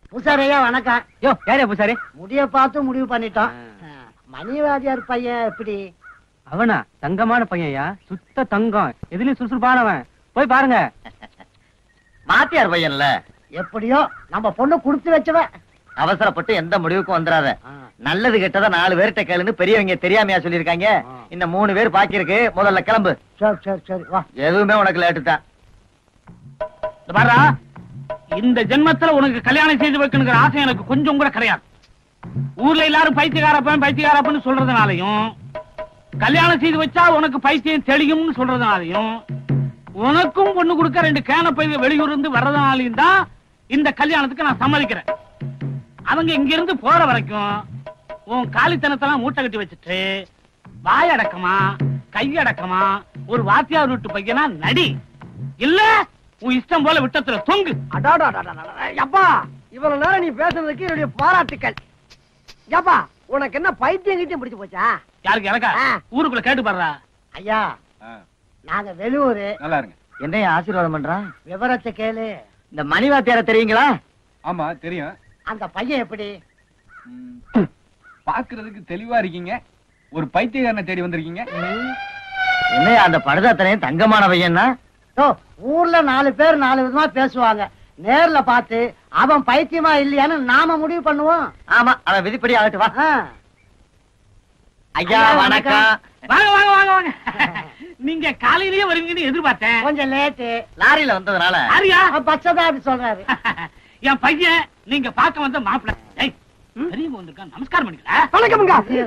பூசாரையா வணக்கம் யோ யாரே பூசாரி முடிய பார்த்து முடிவு பண்ணிட்டோம் மணிவாதியார் பையன் எப்படி அவனா தங்கமான பையன்யா சுத்த தங்கம் எதுலயும் சுறுசுறுப்பானவன் போய் பாருங்க மாத்தியார் பையன்ல எப்படியோ நம்ம பொண்ணு கொடுத்து வச்சவ அவசரப்பட்டு எந்த முடிவுக்கும் வந்துடாத நல்லது கெட்டதா நாலு பேர்கிட்ட கேளுன்னு பெரியவங்க தெரியாமையா சொல்லிருக்காங்க இந்த மூணு பேர் பாக்கி இருக்கு முதல்ல கிளம்பு சரி சரி சரி வா எதுவுமே உனக்கு லேட்டு தான் இந்த பாருடா இந்த ஜென்மத்துல உனக்கு கல்யாணம் செய்து வைக்கணுங்கிற ஆசை எனக்கு கொஞ்சம் கூட கிடையாது ஊர்ல எல்லாரும் பைத்தியக்காரப்பன் பைத்தியக்காரப்பன்னு சொல்றதுனாலையும் கல்யாணம் செய்து வச்சா உனக்கு பைத்தியம் தெளியும்னு சொல்றதுனாலையும் உனக்கும் பொண்ணு கொடுக்க ரெண்டு கேன பைய வெளியூர் இருந்து வர்றதுனாலையும் தான் இந்த கல்யாணத்துக்கு நான் சம்மதிக்கிறேன் அவங்க இங்க இருந்து போற வரைக்கும் உன் காலித்தனத்தெல்லாம் மூட்டை கட்டி வச்சுட்டு வாயடக்கமா கையடக்கமா ஒரு வாத்தியார் வீட்டு பையனா நடி இல்ல உன் இஷ்டம் போல விட்டத்துல தொங்கு அப்பா இவ்வளவு நேரம் நீ பேசுனதுக்கு என்னுடைய பாராட்டுக்கள் ஏப்பா உனக்கு என்ன பைத்தியம் கிட்டியம் பிடிச்சு போச்சா யாருக்கு எனக்கா ஆ. ஊருக்குள்ள கேட்டு பாடுறா ஐயா நாங்க வெளியூரு நல்லா இருங்க என்னைய ஆசீர்வாதம் பண்றான் விவரத்தை கேளு இந்த மணிவாத்தியார தெரியுங்களா ஆமா தெரியும் அந்த பையன் எப்படி ம், பாக்குறதுக்கு தெளிவா இருக்கீங்க ஒரு பைத்தியக்காரனை தேடி வந்திருக்கீங்க என்னையா அந்த படுதாத்தனையும் தங்கமான பையன்னா ஓ ஊர்ல நாலு பேர் நாலு விதமா பேசுவாங்க நேர்ல பார்த்து அவன் பைத்தியமா இல்லையான்னு நாம முடிவு பண்ணுவோம் ஆமா அவன் விதிப்படி ஆகட்டு வா ஆ. ஐயா ஐயா, வணக்கம் வாங்க வாங்க வாங்க வாங்க நீங்க காலையிலேயே வருவீங்கன்னு எதிர்பார்த்தேன் கொஞ்சம் லேட்டு லாரியில வந்ததுனால யாரியா பச்சதா அப்படி சொல்றாரு என் பையன் நீங்க பார்க்க வந்த மாப்பிள்ள ஏய் பெரியவங்க வந்திருக்கான் நமஸ்காரம் பண்ணிக்கல வணக்கம்ங்க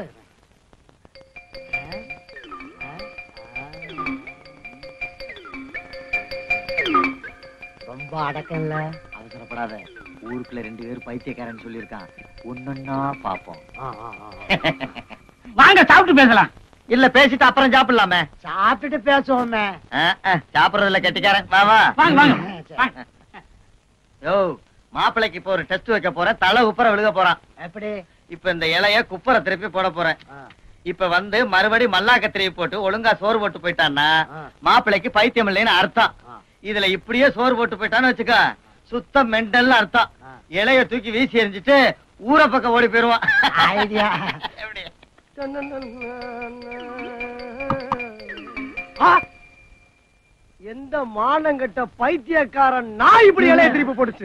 ரொம்ப அடக்கம்ல அவசரப்படாத ஊருக்குள்ள ரெண்டு பேர் பைத்தியக்காரன் சொல்லியிருக்கான் ஒன்னொன்னா பாப்போம் வாங்க சாப்பிட்டு பேசலாம் இல்ல பேசிட்டு அப்புறம் சாப்பிடலாமே சாப்பிட்டுட்டு பேசுவோமே ஆ, ஆ, சாப்பிடுறதுல கெட்டிக்காரன் வா வா வாங்க வாங்க வாங்க. யோ மாப்பிள்ளைக்கு இப்போ ஒரு டெஸ்ட் வைக்க போறேன் தலை உப்பர விழுக போறான் எப்படி இப்ப இந்த இலைய குப்பரை திருப்பி போட போறேன் இப்ப வந்து மறுபடி மல்லாக்க திருப்பி போட்டு ஒழுங்கா சோறு போட்டு போயிட்டான்னா ஆ. மாப்பிள்ளைக்கு பைத்தியம் இல்லைன்னு அர்த்தம் ஆ. இதுல இப்படியே சோறு போட்டு போயிட்டான்னு வச்சுக்க சுத்த மெண்டல் அர்த்தம் ஆ. இலைய தூக்கி வீசி எறிஞ்சிட்டு ஊரை பக்கம் ஓடி போயிருவான் ஐடியா எப்படி? ஆ! எந்த மானங்கட்ட பைத்தியக்காரன் நான் இப்படி இலைய திருப்பி போடுச்சு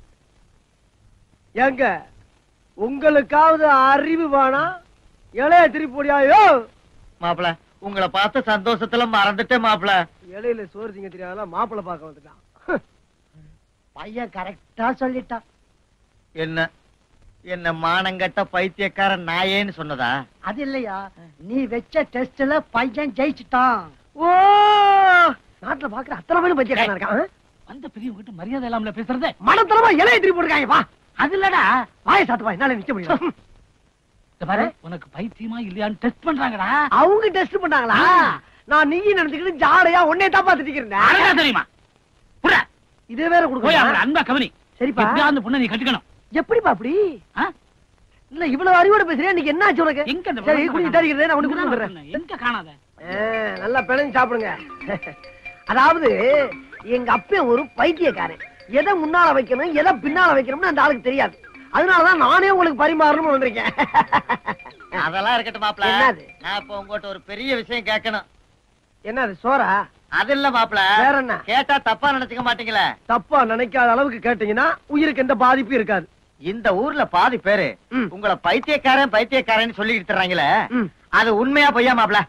ஏங்க உங்களுக்காவது அறிவு வேணா இலைய திருப்பி போடியாயோ மாப்பிள உங்களை பார்த்த சந்தோஷத்துல மறந்துட்டேன் மாப்பிள இலையில சோறு திங்க தெரியாத மாப்பிள்ள பார்க்க வந்துட்டான் பையன் கரெக்டா சொல்லிட்டான் என்ன என்ன மானங்கட்ட பைத்தியக்காரன் நாயேன்னு சொன்னதா அது இல்லையா நீ வச்ச டெஸ்ட்ல பையன் ஜெயிச்சுட்டான் ஓ நாட்டுல பாக்குற அத்தனை பேரும் பைத்தியக்காரன் இருக்கான் வந்த பெரியவங்க கிட்ட மரியாதை இல்லாமல பேசுறதே மனத்தனமா இலைய திருப்பி போட்டுருக்காங்க வா அது இல்லடா வாய சாத்துவா என்னால நிக்க முடியும் இந்த பாரு உனக்கு பைத்தியமா இல்லையான்னு டெஸ்ட் பண்றாங்கடா அவங்க டெஸ்ட் பண்ணாங்களா நான் நீ நினைச்சுக்கிட்டு ஜாடையா உன்னை தப்பா திட்டிக்கிட்டு அழகா இருந்தேன் தெரியுமா புறா இது வேற போய் அவங்கள கொடுக்க அன்பா கவனி சரிப்பா. எப்படியா அந்த பொண்ணை நீ கட்டிக்கணும் எப்படிப்பா அப்படி ஆ? இல்ல இவ்வளவு அறிவோட பேசுறேன் இன்னைக்கு என்ன ஆச்சு உனக்கு எங்க அந்த சரி விளம்பரம் குடிச்சு தருகிறேன் நான் உனக்கு கொடுத்து வந்துடுறேன் காணாத? எங்க காணாத ஆ, நல்லா பிணைஞ்சு சாப்பிடுங்க அதாவது எங்க அப்பன் ஒரு பைத்தியக்காரன் எதை முன்னால வைக்கணும் எதை பின்னால வைக்கணும்னு அந்த ஆளுக்கு தெரியாது அதனாலதான் நானே உங்களுக்கு பரிமாறணும்னு வந்திருக்கேன் அதெல்லாம் இருக்கட்டும் மாப்பிள என்னது? நான் இப்ப உங்ககிட்ட ஒரு பெரிய விஷயம் கேட்கணும் என்னது சோரா அது இல்ல மாப்பிள வேற என்ன கேட்டா தப்பா நினைச்சுக்க மாட்டீங்களே தப்பா நினைக்காத அளவுக்கு கேட்டீங்கன்னா உயிருக்கு எந்த பாதிப்பும் இருக்காது இந்த ஊர்ல பாதி பேரு ம். உங்களை பைத்தியக்காரன் பைத்தியக்காரன் சொல்லிட்டு தர்றாங்களே ம். அது உண்மையா பொய்யா மாப்பிள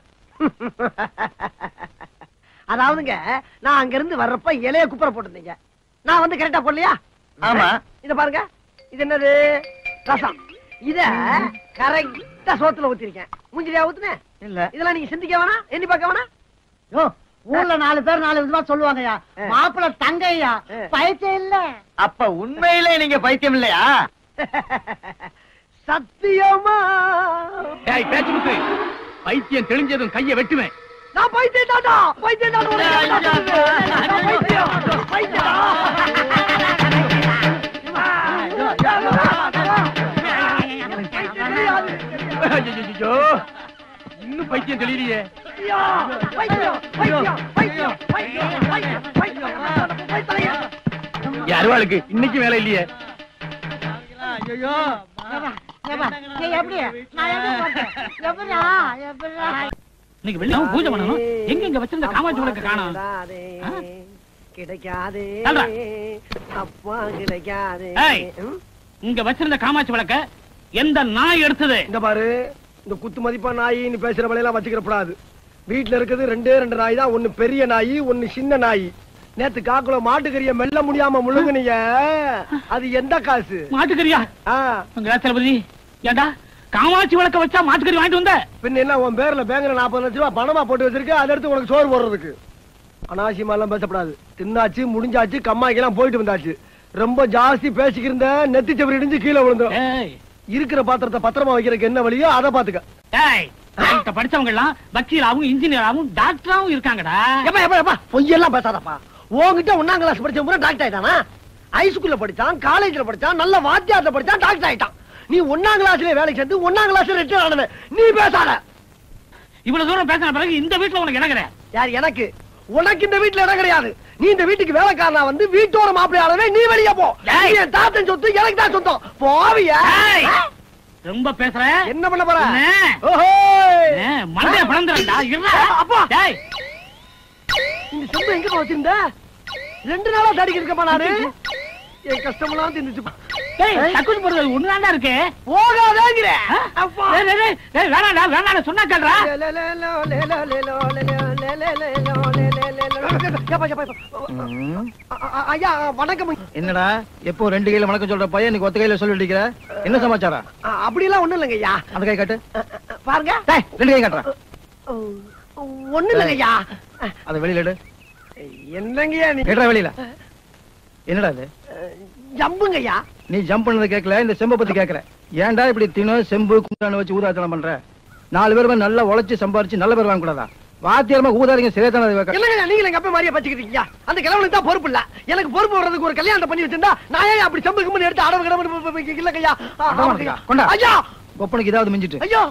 அதாவதுங்க நான் அங்க இருந்து வர்றப்ப இலைய குப்பரை போட்டிருந்தீங்க நான் வந்து கரெக்டா போடலையா ஆமா. இத பாருங்க இது என்னது ரசம் இத கரெக்டா சோத்துல ஊத்திருக்கேன் மூஞ்சிலியா ஊத்துனேன் இல்ல இதெல்லாம் நீங்க சிந்திக்க வேணாம் எண்ணி பார்க்க வேணாம் யோ ஊர்ல நாலு பேர் நாலு விதமா சொல்லுவாங்கய்யா மாப்பிள்ள தங்கையா பைத்தியம் இல்ல அப்ப உண்மையிலே நீங்க பைத்தியம் இல்லையா சத்தியமா டேய் பேச்சு முத்து பைத்தியம் தெளிஞ்சதும் கைய வெட்டுவேன் நான் பைத்தியம் தாண்டா பைத்தியம் தாண்டா உனக்கு என்ன சொல்றது? நான் பைத்தியம் பைத்தியம் ஐயோ இன்னும் பைத்தியம் தெளியலையே பைத்தியம் பைத்தியம் பைத்தியம் பைத்தியம் பைத்தியம் பைத்தியம் பைத்தியம் அருவாளுக்கு இன்னைக்கு வேலை இல்லையே ஐயோ இன்னைக்கு வெள்ளம் பூஜை பண்ணணும் எங்க இங்க வச்சிருந்த காமாட்சி விளக்க காணோம் ஆ? கிடைக்காது தள்ளுடா. அப்பா கிடைக்காது ஏய். ம்? இங்க வச்சிருந்த காமாட்சி விளக்க எந்த நாய் எடுத்தது இந்த பாரு இந்த குத்து மதிப்பா நாயின்னு பேசுற வழியெல்லாம் வச்சுக்கிற கூடாது வீட்டுல இருக்குது ரெண்டே ரெண்டு நாய் தான் ஒண்ணு பெரிய நாய் ஒண்ணு சின்ன நாய் நேத்து காக்குல மாட்டுக்கறிய மெல்ல முடியாம முழுங்குனீங்க அது எந்த காசு மாட்டுக்கறியா ஆ, உங்க தளபதி ஏண்டா காமாட்சி விளக்க வச்சா மாட்டுக்கறி வாங்கிட்டு வந்த பின்ன என்ன உன் பேர்ல பேங்க்ல நாற்பது லட்ச ரூபாய் பணமா போட்டு வச்சிருக்க அதை எடுத்து உனக்கு சோறு போடுறதுக்கு அனாவசியமா எல்லாம் பேசப்படாது தின்னாச்சு முடிஞ்சாச்சு கம்மாய்க்கு எல்லாம் போயிட்டு வந்தாச்சு ரொம்ப ஜாஸ்தி பேசிக்கிருந்த நெத்தி செவரி இடிஞ்சு கீழே விழுந்துரும் ஏய் இருக்கிற பாத்திரத்தை பத்திரமா வைக்கிறதுக்கு என்ன வழியோ அதை பாத்துக்க ஏய் என்கிட்ட படிச்சவங்க எல்லாம் வக்கீலாவும் இன்ஜினியராவும் டாக்டராவும் இருக்காங்கடா எப்பா எப்பா எப்பா பொய்யெல்லாம் பேசாதப்பா உன்கிட்ட ஒன்னாம் கிளாஸ் படிச்ச பூரா டாக்டர் ஆயிட்டானா ஹைஸ்கூல்ல படிச்சான் காலேஜ்ல படிச்சான் நல்ல வாத்தியார்ல படிச்சான் டாக்டர் ஆயிட்டான் நீ ஒன்னாம் கிளாஸ்லயே வேலைக்கு சேர்ந்து ஒன்னாம் கிளாஸ்ல ரிட்டர் ஆனவன் நீ பேசாத இவ்வளவு தூரம் பேசின பிறகு இந்த வீட்டுல உனக்கு இணங்குற யார் எனக்கு உனக்கு இந்த வீட்டுல இடம் கிடையாது நீ இந்த வீட்டுக்கு வேலைக்காரனா வந்து வீட்டோட மாப்பிள்ளை ஆனவே நீ வெளியே போ ஏய். நீ என் தாத்தன் சொத்து எனக்கு தான் சொந்தம் போவியா ஏய். ரொம்ப பேசுற என்ன பண்ண போற என்ன? ஓஹோ ஏய், மண்டைய பிளந்துறா இருடா அப்பா. டேய் இந்த செம்பு எங்க வச்சிருந்த ரெண்டு நாளா தடிக்க இருக்கப்பா நானு என் கஷ்டமெல்லாம் தின்னுச்சுப்பா டேய் தக்குச்சு போறது ஒண்ணுதான்டா இருக்கு போகாதேங்கிற ஆ? டேய், டேய், டேய், டேய், வேணாம்டா வேணாம்டா சொன்னா கேளுடா ஐயா வணக்கம் என்னடா எப்போ ரெண்டு கையில வணக்கம் சொல்ற பையன் நீ ஒத்த கையில சொல்லிட்டு இருக்கிற என்ன சமாச்சாரம் அப்படிலாம் ஒண்ணும் இல்லைங்க ஐயா அந்த கை காட்டு பாருங்க டேய், ரெண்டு கை காட்டுறேன் ஒண்ணும் இல்லைங்க ஐயா அதை வெளியில எடு என்னங்கய்யா நீ எடுறா வெளியில என்னடா இது ஜம்புங்க ஐயா நீ ஜம்ப் பண்ணது கேட்கல இந்த செம்பை பத்தி கேக்குற ஏன்டா இப்படி தினம் செம்பு குண்டான வச்சு ஊதாத்தனம் பண்ற நாலு பேருமே நல்லா உழைச்சு சம்பாரிச்சு நல்ல பேர் வாங்க கூடாதா வாத்தியாரமா ஊதாரிங்க சிறைத்தான வைக்க இல்லங்க நீங்க எங்க அப்பா மாதிரியே பச்சுக்கிட்டு இருக்கீங்க அந்த கிழவனுக்கு தான் பொறுப்பு இல்ல எனக்கு பொறுப்பு வர்றதுக்கு ஒரு கல்யாணத்தை பண்ணி வச்சிருந்தா நான் ஏன் அப்படி செம்பு கும்பு எடுத்து அடவு கிடவு இல்லங்க ஐயா அடவானுக்கா? கொண்டா. ஐயா ஒப்பனுக்கு ஏதாவது மிஞ்சிட்டு ஐயோ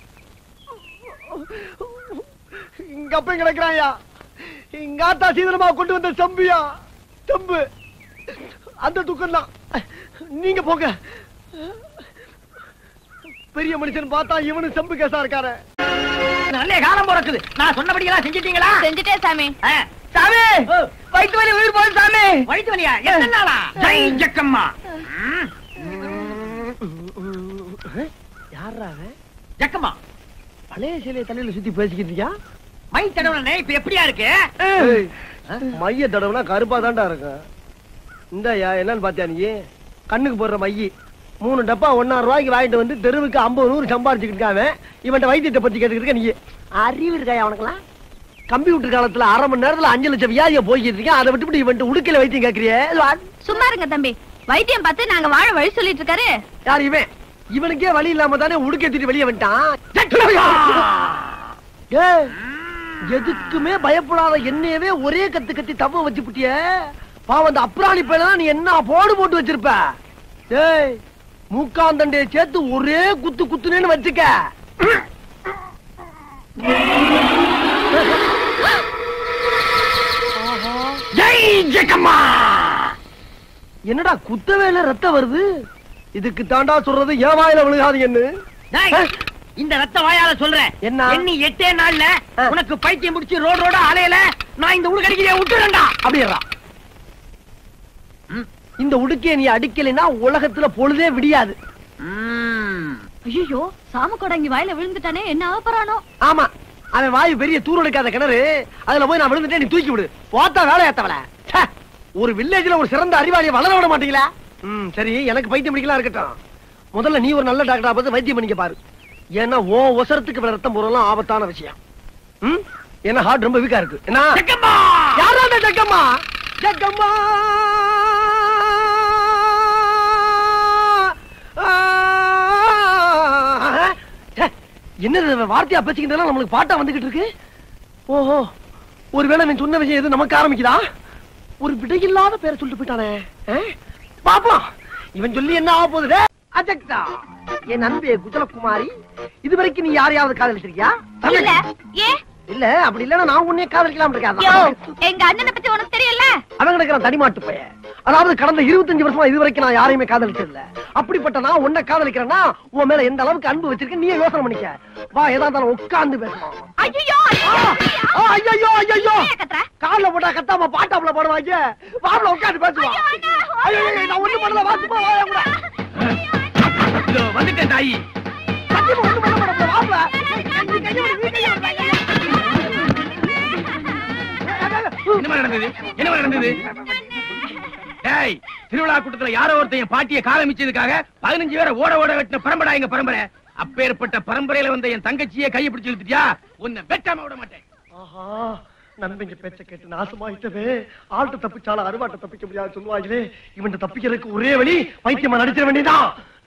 இங்க அப்ப கிடக்குறான் ஐயா இங்க ஆத்தா சீதனமா கொண்டு வந்த செம்பியா செம்பு அந்த துக்கம் தான் நீங்க போங்க பெரிய மனுஷன் பார்த்தா இவனு செம்பு கேசா இருக்காரு நல்ல காலம் பிறக்குது நான் சொன்னபடி எல்லாம் செஞ்சிட்டீங்களா செஞ்சுட்டேன் சாமி சாமி வயிற்று வலி உயிர் போகுது சாமி வயிற்று வலியா எத்தனை நாளா ஜெய் ஜக்கம்மா யாரா அவன்? ஜக்கம்மா பழைய சிலையை தலையில சுத்தி பேசிக்கிட்டு இருக்கியா மை தடவை இப்ப எப்படியா இருக்கு ஏய், மைய தடவுனா கருப்பா தான்டா இருக்கும் இந்தாயா என்னன்னு பாத்தியா நீ கண்ணுக்கு போடுற மைய மூணு டப்பா ஒன்னாயிரம் ரூபாய்க்கு வாங்கிட்டு வந்து தெருவுக்கு ஐம்பது நூறு சம்பாரிச்சுக்கிட்டு இருக்காங்க இவன்ட்ட வைத்தியத்தை பத்தி கேட்டுக்கிட்டு இருக்க நீ அறிவு இருக்காயா அவனுக்குலாம் கம்ப்யூட்டர் காலத்துல அரை மணி நேரத்துல அஞ்சு லட்சம் வியாதிய போய்கிட்டு இருக்கேன் அதை விட்டுவிட்டு இவன்ட்டு உடுக்கையில வைத்தியம் கேட்கறியே சும்மா இருங்க தம்பி வைத்தியம் பார்த்து நாங்க வாழ வழி சொல்லிட்டு இருக்காரு யார் இவன் இவனுக்கே வழி இல்லாம தானே உடுக்கை தூட்டி வெளியே வந்துட்டான் ஏய், எதுக்குமே பயப்படாத என்னையவே ஒரே கத்து கத்தி தவ வச்சு புட்டிய பாவம் அந்த அப்ராணி பையனா நீ என்ன போடு போட்டு வச்சிருப்ப ஏய் மூக்காந்தண்டைய சேர்த்து ஒரே குத்து குத்துனேன்னு வச்சுக்க ஜெய் ஜக்கம்மா என்னடா குத்தவேல ரத்தம் வருது இதுக்கு தாண்டா சொல்றது ஏன் வாயில விழுகாதீங்கன்னு இந்த ரத்த வாயால சொல்றேன் என்ன? எண்ணி எட்டே நாள்ல ஆ. உனக்கு பைத்தியம் முடிச்சு ரோடு ரோட அலையல நான் இந்த ஊரு கடிக்கிறேன் விட்டுறேன்டா அப்படியா இந்த உடுக்கைய நீ அடிக்கலைன்னா உலகத்துல பொழுதே விடியாது ஐயோ சாம கொடங்கி வாயில விழுந்துட்டானே என்ன ஆகப்பறானோ ஆமா அவன் வாயு பெரிய தூரடிக்காத கிணறு அதுல போய் நான் விழுந்துட்டேன் நீ தூக்கி விடு போத்தா வேலையாத்தவள ச்சே, ஒரு வில்லேஜ்ல ஒரு சிறந்த அறிவாளியை வளர விட மாட்டீங்களா ம் சரி எனக்கு பைத்தியம் பிடிக்கலாம் இருக்கட்டும் முதல்ல நீ ஒரு நல்ல டாக்டரா பார்த்து வைத்தியம் பண்ணிக்க பாரு ஏன்னா ஓ ஒசரத்துக்கு இவ்வளவு ரத்தம் போறலாம் ஆபத்தான விஷயம் ம் ஏன்னா ஹார்ட் ரொம்ப வீக்கா இருக்கு என்ன ஜக்கம்மா யாரா அந்த ஜக்கம்மா ஜக்கம்மா ச்சே, என்னது இது வார்த்தையா பேசிக்கிட்டு நம்மளுக்கு பாட்டா வந்துகிட்டு இருக்கு ஓஹோ ஒருவேளை நீ சொன்ன விஷயம் எது நமக்கு ஆரம்பிக்குதா ஒரு விடையில்லாத பேரை சொல்லிட்டு போயிட்டானே ஆ? பாப்போம் இவன் சொல்லி என்ன ஆக போகுது டேய்? அஜக்தா என் அன்பே குஜலகுமாரி இது வரைக்கும் நீ யாரையாவது காதலிச்சிருக்கியா இல்ல ஏ இல்ல அப்படி இல்லன்னா நான் உன்னைய காதலிக்கலாம் யோ இருக்காது எங்க அண்ணனை பத்தி உனக்கு தெரியல அவன் கிடக்குறான் தடிமாட்டு பையன் அதாவது கடந்த இருபத்தஞ்சு வருஷமா இது வரைக்கும் நான் யாரையுமே காதலிச்சது இல்ல அப்படிப்பட்ட நான் உன்னை காதலிக்கிறேன்னா உன் மேல எந்த அளவுக்கு அன்பு வச்சிருக்கேன் நீயே யோசனை பண்ணிக்க வா ஏதா இருந்தாலும் உட்கார்ந்து பேசலாம் ஐயோ ஆ, ஐயையோ ஐயோ கத்துற கால்ல போட்டா கத்தாம பாட்டாப்புல போடுவாங்க வாப்ல உட்கார்ந்து பேசுவா ஐயோ ஐயோ, நான் ஒண்ணு பண்ணல வாசுப்பா வாயா கூட இதோ வந்துட்டேன் தாயி சத்தியமா ஒண்ணு பண்ண மாட்டேன் வாப்ல நீ கையை விடு, நீ கையை விடு. என்னமா நடந்தது என்னமா நடந்தது டேய் திருவிழா கூட்டத்துல யாரோ ஒருத்தன் என் பாட்டிய காலமிச்சதுக்காக பதினஞ்சு பேரை ஓட ஓட வெட்டின பரம்பரை எங்க பரம்பரை அப்பேற்பட்ட பரம்பரையில வந்த என் தங்கச்சியை கையை பிடிச்சு இழுத்துட்டியா உன்னை வெட்டாம விட மாட்டேன் ஆஹா நண்பங்க பேச்ச கேட்டு நாசமாயிட்டவே ஆள்கிட்ட தப்பிச்சாலும் அருவாட்ட தப்பிக்க முடியாது சொல்லுவாங்களே இவன் தப்பிக்கிறதுக்கு ஒரே வழி பைத்தியமா நடிச்சிட வேண்டியதான்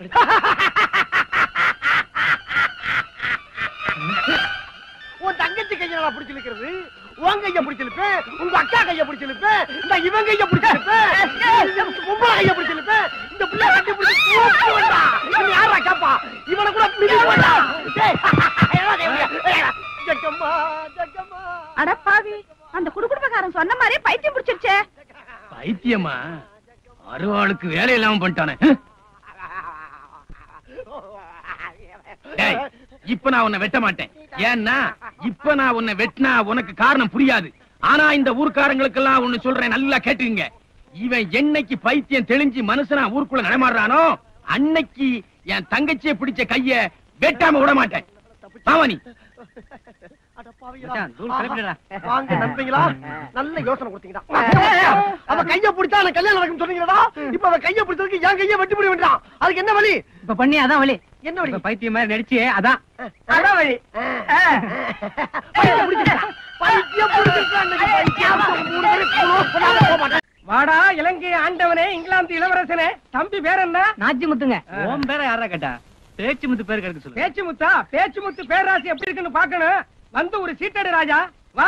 உன் தங்கச்சி கையை நான் பிடிச்சு இழுக்கிறது உன் கைய பிடிச்சு இழுப்பேன் உங்க அக்கா கைய பிடிச்சு இழுப்பேன் இந்த இவன் கைய பிடிச்சு இழுப்பேன் உங்க கைய பிடிச்சு இழுப்பேன் இந்த பிள்ளை கட்டி பிடிச்சு தூக்கி வேண்டா இவன் யாரா கேப்பா இவனை கூட மிதி வேண்டா டேய், ஏடா, டேய், ஏடா, ஜக்கம்மா ஜக்கம்மா அடப்பாவி அந்த குடுகுடுப்பக்காரன் சொன்ன மாதிரி பைத்தியம் பிடிச்சிருச்சே பைத்தியமா அருவாளுக்கு வேலை இல்லாம பண்ணிட்டானே டேய், இப்ப நான் உன்னை வெட்ட மாட்டேன் ஏன்னா இப்ப நான் உன்னை வெட்டினா உனக்கு காரணம் புரியாது ஆனா இந்த ஊர்க்காரங்களுக்கெல்லாம் ஒண்ணு சொல்றேன் நல்லா கேட்டுங்க இவன் என்னைக்கு பைத்தியம் தெளிஞ்சு மனுஷனா ஊருக்குள்ள நடமாடுறானோ அன்னைக்கு என் தங்கச்சியை பிடிச்ச கைய வெட்டாம விட மாட்டேன் பாவனி அட பாவிகளா. மச்சான், தூள் கிளப்பிடுடா. வாங்க நண்பங்களா நல்ல யோசனை கொடுத்தீங்கடா அவ கைய பிடிச்சா எனக்கு கல்யாணம் நடக்கும் சொன்னீங்கடா இப்ப அவ கைய பிடிச்சதுக்கு என் கைய வெட்டி முடி வேண்டாம் அதுக்கு என்ன வழி இப்ப பண்ணி அதான் வழி என்ன வழி இப்ப பைத்தியம் மாதிரி நடிச்சு அதான் அதான் வழி பைத்தியம் பிடிச்சிருச்சா? பைத்தியம் பிடிச்சிருச்சா இன்னைக்கு பைத்தியம். மூணு பேரும் close பண்ணாம போக மாட்டேன். வாடா இலங்கை ஆண்டவனே இங்கிலாந்து இளவரசனே தம்பி பேர் என்ன நாச்சி முத்துங்க ஓம் பேர யாரா கேட்டா பேச்சு முத்து பேர் கிடக்கு சொல்லு பேச்சு முத்தா பேச்சு முத்து பேராசி எப்படி இருக்குன்னு பாக்கணும் வந்து ஒரு சீட்டடு ராஜா வா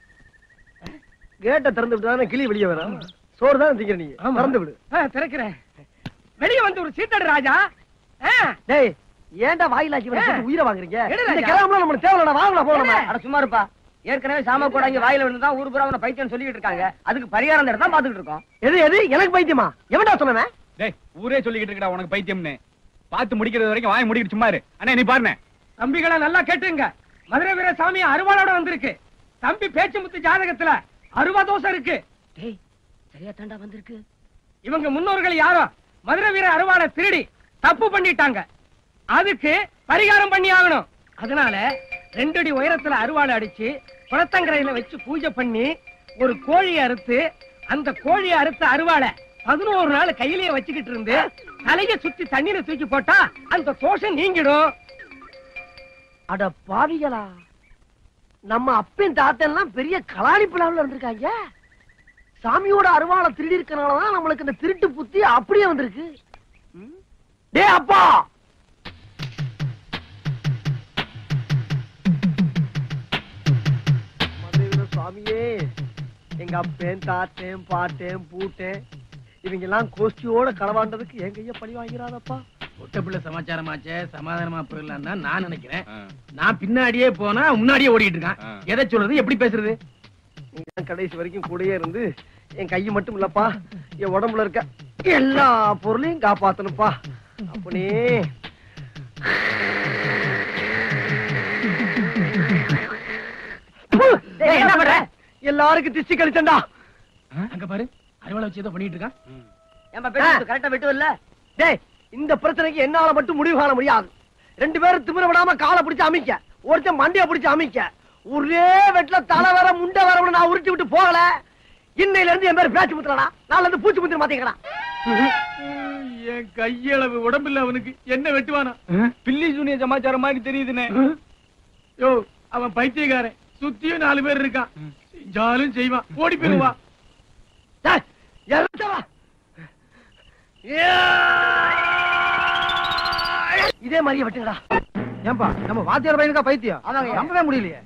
கேட்டை திறந்து விட்டு கிளி வெளியே வரும் சோறு தான் திங்கிற நீ ஆமா. திறந்து விடு ஆ, திறக்கிறேன் வெளியே வந்து ஒரு சீட்டடு ராஜா ஆ, டேய் ஏன்டா வாயிலாக்கி ஏ. உயிரை வாங்குறீங்க எடு இந்த ராஜா. கிளம்பலாம் நம்மளுக்கு தேவையில்லடா வாங்கலாம் போகலாமா எடு. அட சும்மா இருப்பா ஏற்கனவே சாம கூட இங்க வாயில விழுந்துதான் ஊர் பூரா உன்னை பைத்தியம் சொல்லிட்டு இருக்காங்க அதுக்கு பரிகாரம் தேட தான் பாத்துக்கிட்டு இருக்கோம் எது எது எனக்கு பைத்தியமா எவன்டா சொன்னவன் டேய் ஊரே சொல்லிக்கிட்டு இருக்கடா உனக்கு பைத்தியம்னு பார்த்து முடிக்கிறது வரைக்கும் வாய் முடிக்கிட்டு சும்மா இரு அண்ணே நீ பாருண்ணே தம்பிகளை நல்லா கேட்டுங்க மதுரை வீர சாமி அருவாளோட வந்திருக்கு தம்பி பேச்சு முத்து ஜாதகத்துல அருவா தோசை இருக்கு டேய் சரியா தாண்டா வந்திருக்கு இவங்க முன்னோர்கள் யாரோ மதுரை வீர அருவாளை திருடி தப்பு பண்ணிட்டாங்க அதுக்கு பரிகாரம் பண்ணி ஆகணும் அதனால ரெண்டு அடி உயரத்துல அருவாளை அடிச்சு குளத்தங்கரையில வச்சு பூஜை பண்ணி ஒரு கோழியை அறுத்து அந்த கோழியை அறுத்த அருவாளை பதினோரு நாள் கையிலேயே வச்சுக்கிட்டு இருந்து தலைய சுத்தி தண்ணீரை தூக்கி போட்டா அந்த தோஷம் நீங்கிடும் அட பாவிகளா நம்ம அப்பன் தாத்தன் எல்லாம் பெரிய கலாணி பிளாவில் இருந்திருக்காங்க சாமியோட அருவாளை திருடி இருக்கனாலதான் நம்மளுக்கு இந்த திருட்டு புத்தி அப்படியே வந்திருக்கு ம்? டேய் அப்பா மதுரை சுவாமியே எங்க அப்பேன் தாத்தேன் பாட்டேன் பூட்டேன் இவங்க எல்லாம் கோஷ்டியோட களவாண்டதுக்கு என் கைய பழி வாங்கிறாதப்பா ஒட்டப்பிள்ளை சமாச்சாரமாச்சே சமாதானமா போயிடலாம் தான் நான் நினைக்கிறேன் நான் பின்னாடியே போனா முன்னாடியே ஓடிட்டு இருக்கான் ஆ. எதை சொல்றது எப்படி பேசுறது நீங்க தான் கடைசி வரைக்கும் கூடயே இருந்து என் கை மட்டும் இல்லப்பா என் உடம்புல இருக்க எல்லா பொருளையும் காப்பாத்தணும்ப்பா அப்பனே டேய், என்ன பண்ற? எல்லாருக்கும் திஷ்டி கழிச்சண்டா அங்க பாரு அறுவலை வச்சு ஏதோ பண்ணிட்டு இருக்கான் ஏன்பா பேச்சு கரெக்டா வெட்டு இல்ல டேய் இந்த பிரச்சனைக்கு என்னால மட்டும் முடிவு காண முடியாது ரெண்டு பேரும் திமிர விடாம காலை பிடிச்சு அமைக்க ஒருத்தன் மண்டைய பிடிச்சு அமைக்க ஒரே வெட்ல தலை வர முண்டை வர நான் உருட்டி விட்டு போகல இன்னையில இருந்து என் பேர் பேச்சு முத்துறடா நாளைல இருந்து பூச்சி முத்திர மாத்தீங்கடா என் கையளவு உடம்பில்ல அவனுக்கு என்ன வெட்டுவானா பில்லி சூனிய சமாச்சாரம் மாதிரி தெரியுதுண்ணே யோ அவன் பைத்தியக்காரன் சுத்தியும் நாலு பேர் இருக்கான் செஞ்சாலும் செய்வான் ஓடி போயிருவா டேய், இறங்க வா. இதே மாதிரியே வெட்டுங்கடா ஏன்பா நம்ம வாத்தியார் பையனுக்கா பைத்தியம் ஆமாங்க. நம்பவே முடியலையே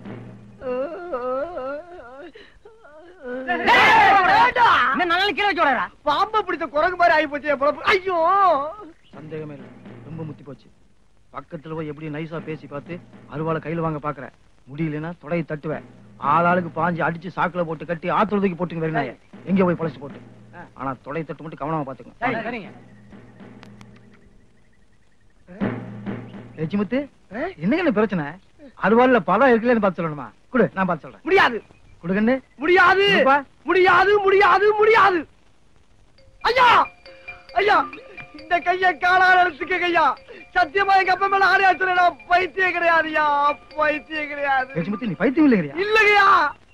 வேண்டாம். என்ன நல்ல கீழே வச்சு விடுறா பாம்பை பிடிச்ச குரங்கு மாதிரி ஆகி போச்சு என் பொழப்பு ஐயோ சந்தேகமே இல்லை ரொம்ப முத்தி போச்சு பக்கத்துல போய் எப்படி நைஸா பேசி பார்த்து அருவாளை கையில வாங்க பாக்குற முடியலன்னா தொடையை தட்டுவேன் ஆளாளுக்கு பாஞ்சு அடிச்சு சாக்குல போட்டு கட்டி ஆத்துல தூக்கி போட்டுங்க வெறினாய எங்க போய் பழச்சு போட்டு ஆனா தொலை தட்டு மட்டும் கவனமா பாத்துக்கங்க சரிங்க லட்சுமுத்து என்னங்க இந்த பிரச்சனை அருவாள்ல பழம் இருக்குல்லன்னு பார்த்து சொல்லணுமா குடு நான் பார்த்து சொல்றேன் முடியாது குடுங்கன்னு முடியாது என்னப்பா? முடியாது முடியாது முடியாது ஐயா ஐயா இந்த கைய காலால எடுத்துக்க கையா சத்தியமா எங்க அப்பா மேல ஆணையா நான் பைத்தியம் கிடையாதுயா பைத்தியம் கிடையாது லட்சுமுத்து நீ பைத்தியம் இல்லைங்கிறியா இல்லையா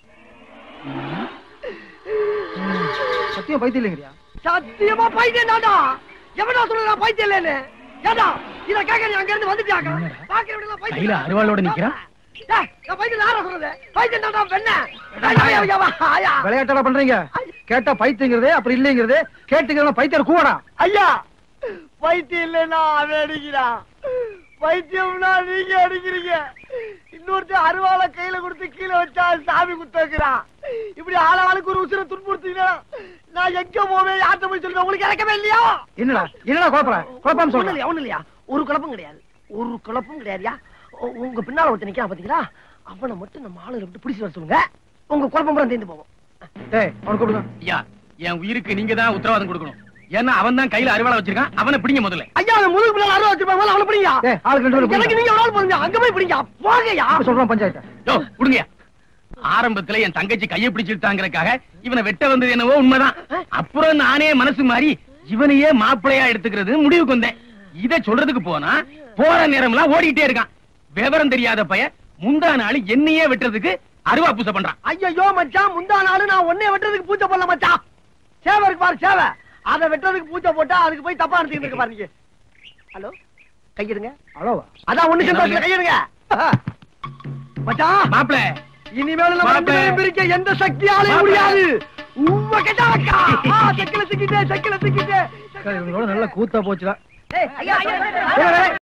சத்தியம் பைத்தியம் இல்லைங்கிறியா சத்தியமா பைத்தியம் தாண்டா எவனா சொல்ற நான் பைத்தியம் இல்லைன்னு ஏடா இத கேக்க நீ அங்க இருந்து வந்துட்டியாக்க பாக்குறவங்க எல்லாம் பைத்தியம் கையில அருவாளோட நிக்கிறான். டேய், நான் பைத்தியம் யாரா சொல்றது பைத்தியம் தாண்டா வெண்ண ஐயா, ஐயா, ஐயா, ஐயா. விளையாட்டா பண்றீங்க கேட்டா பைத்தியங்கிறதே அப்படி இல்லைங்கிறது கேட்டுக்கிறவங்க பைத்தியம் கூடா ஐயா பைத்தியம் இல்லைன்னா அவன் அடிக்கிறான் பைத்தியம்னா நீங்க அடிக்கிறீங்க இன்னொருத்தன் அருவாளை கையில கொடுத்து கீழே வச்சா சாமி குத்தக்கிறான் இப்படி ஆள ஆளுக்கு ஒரு உசுரை துன்புறுத்தீங்கன்னா நான் எங்க போவேன் யார்கிட்ட போய் சொல்லுவேன் உங்களுக்கு இறக்கவே இல்லையா என்னடா என்னடா குழப்பற குழப்பம் ஒண்ணு சொல்றேன் இல்லையா ஒண்ணு இல்லையா ஒரு குழப்பம் கிடையாது ஒரு குழப்பம் கிடையாதுயா உ- உங்க பின்னால ஒருத்தன் நிக்கிறான் பாத்தீங்களா அவனை மட்டும் நம்ம ஆளுகளை விட்டு பிடிச்சு வர சொல்லுங்க உங்க குழப்பம் பூரா தேர்ந்து போவோம் டேய் அவனுக்கு கொடுங்க ஐயா என் உயிருக்கு நீங்க தான் உத்தரவாதம் கொடுக்கணும் ஏன்னா அவன் தான் கையில அருவாளை வச்சிருக்கான் அவனை பிடிங்க முதல்ல ஐயா அவன் முதுகு பின்னால அருவா வச்சிருப்பாங்க அவனை பிடிங்க டேய் ஆளுக்கு ரெண்டு பேரும் எனக்கு கொடுங்க. நீங்க ஒரு ஆள் போதுங்க அங்க போய் பிடிங்க போங்கய்யா இப்ப சொல்றோம் பஞ்சாயத்தை யோ கொடுங்க ஆரம்பத்துல என் தங்கச்சி கையை பிடிச்சிருத்தாங்கறக்காக இவனை வெட்ட வந்தது என்னவோ உண்மைதான் அப்புறம் நானே மனசு மாறி இவனையே மாப்பிளையா எடுத்துக்கிறது முடிவுக்கு வந்தேன் இத சொல்றதுக்கு போனா போற நேரம்லாம் ஓடிட்டே இருக்கான் விவரம் தெரியாத பையன் முந்தா நாள் என்னையே வெட்டுறதுக்கு அருவா பூசை பண்றான் ஐயோ மச்சான் முந்தா நாள் நான் ஒன்னே வெட்டுறதுக்கு பூஜை பண்ணல மச்சான் சேவை இருக்கு பாரு சேவை அதை வெட்டுறதுக்கு பூஜை போட்டா அதுக்கு போய் தப்பா நினைச்சுக்கிட்டு இருக்கு பாரு நீங்க ஹலோ கையிடுங்க அவ்வளோவா அதான் ஒண்ணு சந்தோஷம் கையிடுங்க மச்சான் மாப்பிள இனிமேல் நம்ம ரெண்டு மாப்பிள. பேரையும் பிரிக்க எந்த சக்தியாலையும் மாப்பிள. முடியாது உம்ம கெட்ட வைக்கா செக்கில சிக்கிட்டே செக்கில சிக்கிட்டே இவங்களோட நல்ல கூத்தா போச்சுடா ஏய், ஐயா, ஐயா, ஐயா, ஐயா.